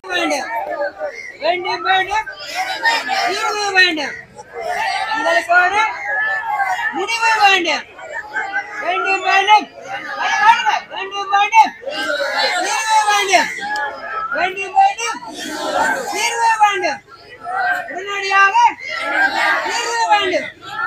வேண்டும் வேண்டும் வேண்டும் தீர்வு வேண்டும் எங்களுக்கு ஒரு முடிவு வேண்டும் வேண்டும் வேண்டும் வேண்டும் வேண்டும் தீர்வு வேண்டும் வேண்டும் வேண்டும் தீர்வு வேண்டும் உடனடியாக தீர்வு வேண்டும்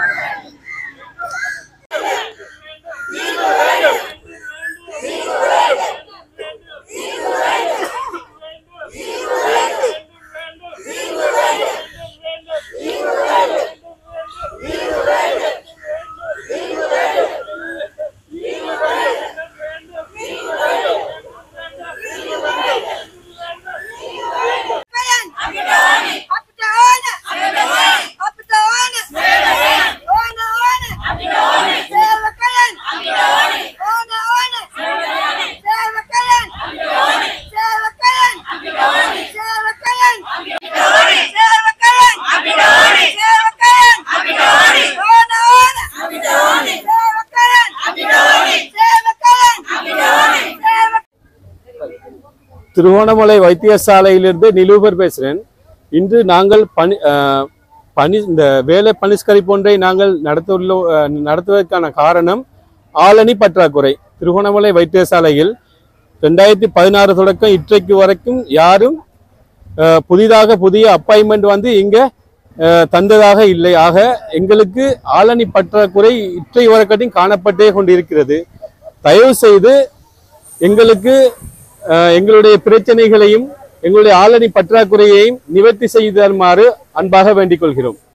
திருவோணமலை வைத்தியசாலையிலிருந்து நிலூபர் பேசுகிறேன் இன்று நாங்கள் பணி அஹ், பணி இந்த வேலை பணிஸ்கரிப்பு ஒன்றை நாங்கள் நடத்துள்ள அஹ், நடத்துவதற்கான காரணம் ஆளணி பற்றாக்குறை திருவோணமலை வைத்தியசாலையில் ரெண்டாயிரத்தி பதினாறு தொடக்கம் இன்றைக்கு வரைக்கும் யாரும் அஹ், புதிதாக புதிய அப்பாயின்மெண்ட் வந்து இங்க அஹ், தந்ததாக இல்லை ஆக எங்களுக்கு ஆளணி பற்றாக்குறை இற்றை வரைக்கட்டும் காணப்பட்டே கொண்டிருக்கிறது தயவு செய்து எங்களுக்கு அஹ், எங்களுடைய பிரச்சனைகளையும் எங்களுடைய ஆளணி பற்றாக்குறையையும் நிவர்த்தி செய்து தருமாறு அன்பாக வேண்டிக் கொள்கிறோம்